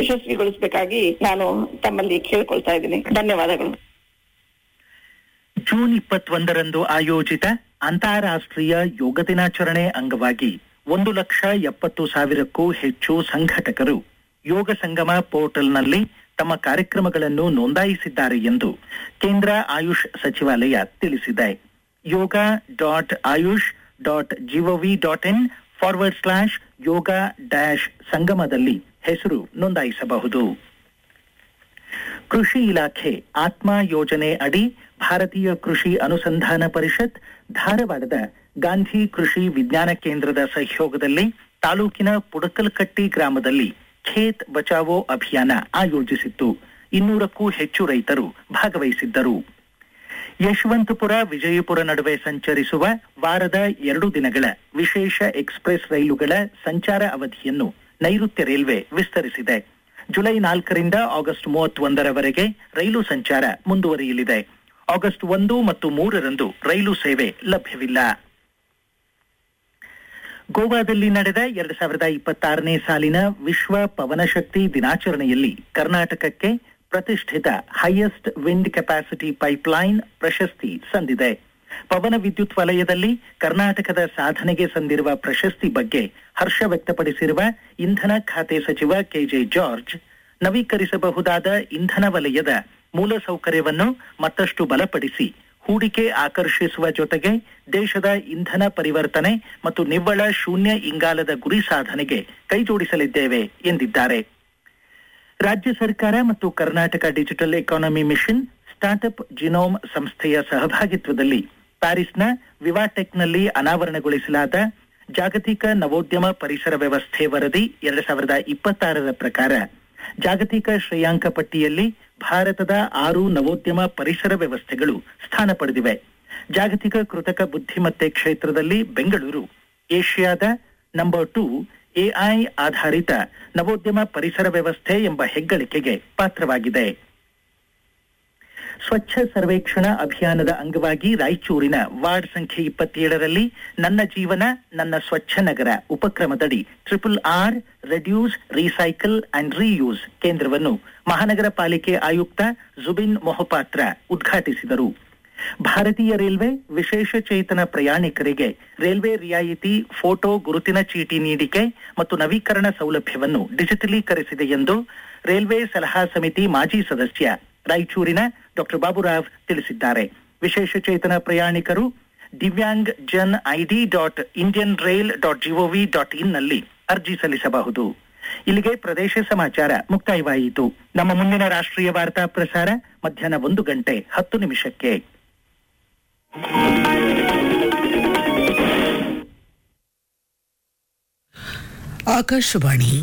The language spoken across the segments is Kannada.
ಯಶಸ್ವಿಗೊಳಿಸಬೇಕಾಗಿ ನಾನು ತಮ್ಮಲ್ಲಿ ಕೇಳ್ಕೊಳ್ತಾ ಇದ್ದೀನಿ ಧನ್ಯವಾದಗಳು ಜೂನ್ ಇಪ್ಪತ್ತೊಂದರಂದು ಆಯೋಜಿತ ಅಂತಾರಾಷ್ಟ್ರೀಯ ಯೋಗ ದಿನಾಚರಣೆ ಅಂಗವಾಗಿ ಒಂದು ಲಕ್ಷ ಎಪ್ಪತ್ತು ಸಾವಿರಕ್ಕೂ ಹೆಚ್ಚು ಸಂಘಟಕರು ಯೋಗ ಸಂಗಮ ಪೋರ್ಟಲ್ನಲ್ಲಿ ತಮ್ಮ ಕಾರ್ಯಕ್ರಮಗಳನ್ನು ನೋಂದಾಯಿಸಿದ್ದಾರೆ ಎಂದು ಕೇಂದ್ರ ಆಯುಷ್ ಸಚಿವಾಲಯ ತಿಳಿಸಿದೆ yoga dot ayush dot gov dot in forward slash yoga dash ಸಂಗಮದಲ್ಲಿ ಹೆಸರು ನೋಂದಾಯಿಸಬಹುದು ಕೃಷಿ ಇಲಾಖೆ ಆತ್ಮ ಯೋಜನೆ ಅಡಿ ಭಾರತೀಯ ಕೃಷಿ ಅನುಸಂಧಾನ ಪರಿಷತ್ ಧಾರವಾಡದ ಗಾಂಧಿ ಕೃಷಿ ವಿಜ್ಞಾನ ಕೇಂದ್ರದ ಸಹಯೋಗದಲ್ಲಿ ತಾಲೂಕಿನ ಪುಡಕಲ್ಕಟ್ಟಿ ಗ್ರಾಮದಲ್ಲಿ ಖೇತ್ ಬಚಾವೋ ಅಭಿಯಾನ ಆಯೋಜಿಸಿತ್ತು ಇನ್ನೂರಕ್ಕೂ ಹೆಚ್ಚು ರೈತರು ಭಾಗವಹಿಸಿದ್ದರು ಯಶವಂತಪುರ ವಿಜಯಪುರ ನಡುವೆ ಸಂಚರಿಸುವ ವಾರದ ಎರಡು ದಿನಗಳ ವಿಶೇಷ ಎಕ್ಸ್ಪ್ರೆಸ್ ರೈಲುಗಳ ಸಂಚಾರ ಅವಧಿಯನ್ನು ನೈಋತ್ಯ ರೈಲ್ವೆ ವಿಸ್ತರಿಸಿದೆ ಜುಲೈ ನಾಲ್ಕರಿಂದ ಆಗಸ್ಟ್ ಮೂವತ್ತೊಂದರವರೆಗೆ ರೈಲು ಸಂಚಾರ ಮುಂದುವರಿಯಲಿದೆ ಆಗಸ್ಟ್ ಒಂದು ಮತ್ತು ಮೂರರಂದು ರೈಲು ಸೇವೆ ಲಭ್ಯವಿಲ್ಲ ಗೋವಾದಲ್ಲಿ ನಡೆದ ಎರಡ್ ಸಾವಿರದ ಇಪ್ಪತ್ತಾರನೇ ಸಾಲಿನ ವಿಶ್ವ ಪವನಶಕ್ತಿ ದಿನಾಚರಣೆಯಲ್ಲಿ ಕರ್ನಾಟಕಕ್ಕೆ ಪ್ರತಿಷ್ಠಿತ ಹೈಯೆಸ್ಟ್ ವಿಂಡ್ ಕೆಪಾಸಿಟಿ ಪೈಪ್ಲೈನ್ ಪ್ರಶಸ್ತಿ ಸಂದಿದೆ ಪವನ ವಿದ್ಯುತ್ ವಲಯದಲ್ಲಿ ಕರ್ನಾಟಕದ ಸಾಧನೆಗೆ ಸಂದಿರುವ ಪ್ರಶಸ್ತಿ ಬಗ್ಗೆ ಹರ್ಷ ವ್ಯಕ್ತಪಡಿಸಿರುವ ಇಂಧನ ಖಾತೆ ಸಚಿವ ಕೆಜೆ ಜಾರ್ಜ್ ನವೀಕರಿಸಬಹುದಾದ ಇಂಧನ ವಲಯದ ಮೂಲಸೌಕರ್ಯವನ್ನು ಮತ್ತಷ್ಟು ಬಲಪಡಿಸಿ ಹೂಡಿಕೆ ಆಕರ್ಷಿಸುವ ಜೊತೆಗೆ ದೇಶದ ಇಂಧನ ಪರಿವರ್ತನೆ ಮತ್ತು ನಿವ್ವಳ ಶೂನ್ಯ ಇಂಗಾಲದ ಗುರಿ ಸಾಧನೆಗೆ ಕೈಜೋಡಿಸಲಿದ್ದೇವೆ ಎಂದಿದ್ದಾರೆ ರಾಜ್ಯ ಸರ್ಕಾರ ಮತ್ತು Karnataka digital economy mission startup genome ಸಂಸ್ಥೆಯ ಸಹಭಾಗಿತ್ವದಲ್ಲಿ ಪ್ಯಾರಿಸ್ನ ವಿವಾಟೆಕ್ನಲ್ಲಿ ಅನಾವರಣಗೊಳಿಸಲಾದ ಜಾಗತಿಕ ನವೋದ್ಯಮ ಪರಿಸರ ವ್ಯವಸ್ಥೆ ವರದಿ ಎರಡ್ ಸಾವಿರದ ಇಪ್ಪತ್ತಾರರ ಪ್ರಕಾರ ಜಾಗತಿಕ ಶ್ರೇಯಾಂಕ ಪಟ್ಟಿಯಲ್ಲಿ ಭಾರತದ ಆರು ನವೋದ್ಯಮ ಪರಿಸರ ವ್ಯವಸ್ಥೆಗಳು ಸ್ಥಾನ ಪಡೆದಿವೆ ಜಾಗತಿಕ ಕೃತಕ ಬುದ್ಧಿಮತ್ತೆ ಕ್ಷೇತ್ರದಲ್ಲಿ ಬೆಂಗಳೂರು ಏಷ್ಯಾದ ನಂಬರ್ ಟೂ ಎಐ ಆಧಾರಿತ ನವೋದ್ಯಮ ಪರಿಸರ ವ್ಯವಸ್ಥೆ ಎಂಬ ಹೆಗ್ಗಳಿಕೆಗೆ ಪಾತ್ರವಾಗಿದೆ ಸ್ವಚ್ಛ ಸರ್ವೇಕ್ಷಣಾ ಅಭಿಯಾನದ ಅಂಗವಾಗಿ ರಾಯಚೂರಿನ ವಾರ್ಡ್ ಸಂಖ್ಯೆ ಇಪ್ಪತ್ತೇಳರಲ್ಲಿ ನನ್ನ ಜೀವನ ನನ್ನ ಸ್ವಚ್ಛ ನಗರ ಉಪಕ್ರಮದಡಿ triple R reduce recycle and reuse ಕೇಂದ್ರವನ್ನು ಮಹಾನಗರ ಪಾಲಿಕೆ ಆಯುಕ್ತ ಜುಬಿನ್ ಮೊಹಪಾತ್ರ ಉದ್ಘಾಟಿಸಿದರು ಭಾರತೀಯ ರೈಲ್ವೆ ವಿಶೇಷ ಚೇತನ ಪ್ರಯಾಣಿಕರಿಗೆ ರೈಲ್ವೆ ರಿಯಾಯಿತಿ ಫೋಟೋ ಗುರುತಿನ ಚೀಟಿ ನೀಡಿಕೆ ಮತ್ತು ನವೀಕರಣ ಸೌಲಭ್ಯವನ್ನು ಡಿಜಿಟಲೀಕರಿಸಿದೆ ಎಂದು ರೈಲ್ವೆ ಸಲಹಾ ಸಮಿತಿ ಮಾಜಿ ಸದಸ್ಯ ರಾಯಚೂರಿನ ಡಾಕ್ಟರ್ ಬಾಬುರಾವ್ ತಿಳಿಸಿದ್ದಾರೆ ವಿಶೇಷ ಚೇತನ ಪ್ರಯಾಣಿಕರು Divyang jan ID dot Indian rail dot gov dot in ನಲ್ಲಿ ಅರ್ಜಿ ಸಲ್ಲಿಸಬಹುದು ಇಲ್ಲಿಗೆ ಪ್ರದೇಶ ಸಮಾಚಾರ ಮುಕ್ತಾಯವಾಯಿತು ನಮ್ಮ ಮುಂದಿನ ರಾಷ್ಟ್ರೀಯ ವಾರ್ತಾ ಪ್ರಸಾರ ಮಧ್ಯಾಹ್ನ ಒಂದು ಗಂಟೆ ಹತ್ತು ನಿಮಿಷಕ್ಕೆ ಆಕಾಶವಾಣಿ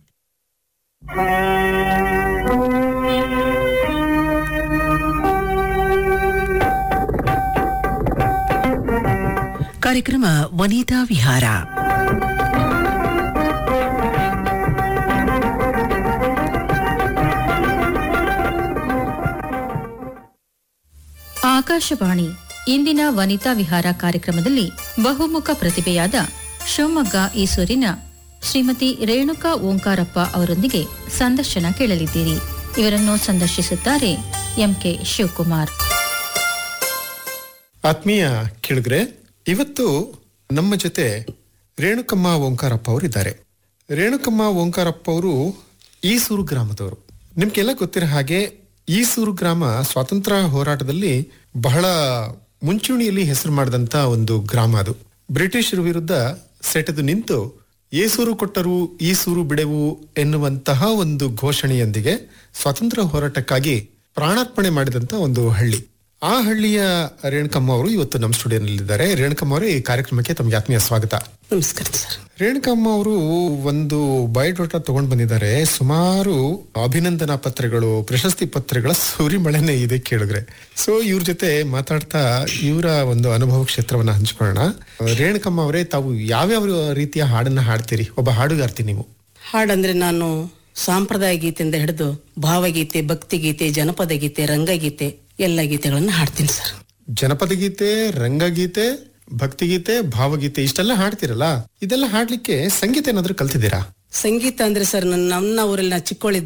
ಕಾರ್ಯಕ್ರಮ ವನಿತಾ ವಿಹಾರ ಆಕಾಶವಾಣಿ ಇಂದಿನ ವನಿತಾ ವಿಹಾರ ಕಾರ್ಯಕ್ರಮದಲ್ಲಿ ಬಹುಮುಖ ಪ್ರತಿಭೆಯಾದ ಶಿವಮೊಗ್ಗ ಈಸೂರಿನ ಶ್ರೀಮತಿ ರೇಣುಕಾ ಓಂಕಾರಪ್ಪ ಅವರೊಂದಿಗೆ ಸಂದರ್ಶನ ಕೇಳಲಿದ್ದೀರಿ ಇವರನ್ನು ಸಂದರ್ಶಿಸುತ್ತಾರೆ ಎಂಕೆ ಶಿವಕುಮಾರ್ ಆತ್ಮೀಯ ಕೇಳಿದ್ರೆ ಇವತ್ತು ನಮ್ಮ ಜೊತೆ ರೇಣುಕಮ್ಮ ಓಂಕಾರಪ್ಪ ಅವರು ಇದ್ದಾರೆ ರೇಣುಕಮ್ಮ ಓಂಕಾರಪ್ಪ ಅವರು ಈಸೂರು ಗ್ರಾಮದವರು ನಿಮ್ಗೆಲ್ಲ ಗೊತ್ತಿರೋ ಹಾಗೆ ಈಸೂರು ಗ್ರಾಮ ಸ್ವಾತಂತ್ರ್ಯ ಹೋರಾಟದಲ್ಲಿ ಬಹಳ ಮುಂಚೂಣಿಯಲ್ಲಿ ಹೆಸರು ಮಾಡಿದಂತ ಒಂದು ಗ್ರಾಮ ಅದು ಬ್ರಿಟಿಷರ ವಿರುದ್ಧ ಸೆಟೆದು ನಿಂತು ಏಸೂರು ಕೊಟ್ಟರು ಈಸೂರು ಬಿಡೆವು ಎನ್ನುವಂತಹ ಒಂದು ಘೋಷಣೆಯೊಂದಿಗೆ ಸ್ವಾತಂತ್ರ್ಯ ಹೋರಾಟಕ್ಕಾಗಿ ಪ್ರಾಣಾರ್ಪಣೆ ಮಾಡಿದಂತ ಒಂದು ಹಳ್ಳಿ ಆ ಹಳ್ಳಿಯ ರೇಣುಕಮ್ಮ ಅವರು ಇವತ್ತು ನಮ್ಮ ಸ್ಟುಡಿಯೋನಲ್ಲಿದ್ದಾರೆ ರೇಣುಕಮ್ಮ ಅವರೇ ಈ ಕಾರ್ಯಕ್ರಮಕ್ಕೆ ತಮಗೆ ಆತ್ಮೀಯ ಸ್ವಾಗತ ನಮಸ್ಕಾರ ಸರ್ ರೇಣುಕಮ್ಮ ಅವರು ಒಂದು ಬಯೋಡಾಟಾ ತಗೊಂಡ್ ಬಂದಿದ್ದಾರೆ ಸುಮಾರು ಅಭಿನಂದನಾ ಪತ್ರಗಳು ಪ್ರಶಸ್ತಿ ಪತ್ರಗಳ ಸುರಿಮಳೆನೆ ಇದೆ ಕೇಳಿದ್ರೆ ಸೊ ಇವ್ರ ಜೊತೆ ಮಾತಾಡ್ತಾ ಇವರ ಒಂದು ಅನುಭವ ಕ್ಷೇತ್ರವನ್ನ ಹಂಚ್ಕೊಳ್ಳೋಣ ರೇಣುಕಮ್ಮ ಅವರೇ ತಾವು ಯಾವ್ಯಾವ ರೀತಿಯ ಹಾಡನ್ನ ಹಾಡ್ತೀರಿ ಒಬ್ಬ ಹಾಡುಗಾರ್ತಿ ನೀವು ಹಾಡಂದ್ರೆ ನಾನು ಸಾಂಪ್ರದಾಯ ಗೀತೆಯಿಂದ ಹಿಡಿದು ಭಾವಗೀತೆ ಭಕ್ತಿಗೀತೆ ಜನಪದ ಗೀತೆ ರಂಗಗೀತೆ ಎಲ್ಲ ಗೀತೆಗಳನ್ನು ಹಾಡ್ತೀನಿ ಸರ್ ಜನಪದ ಗೀತೆ ರಂಗಗೀತೆ ಭಕ್ತಿಗೀತೆ ಭಾವಗೀತೆ ಇಷ್ಟೆಲ್ಲ ಹಾಡ್ತಿರಲ್ಲ ಇದೆಲ್ಲ ಹಾಡ್ಲಿಕ್ಕೆ ಸಂಗೀತ ಏನಾದ್ರೂ ಕಲ್ತಿದ್ದೀರಾ ಸಂಗೀತ ಅಂದ್ರೆ ಸರ್ ನನ್ನ ನಮ್ಮ ಊರಲ್ಲಿ ನಾ ಚಿಕ್ಕವಳಿದ್ದ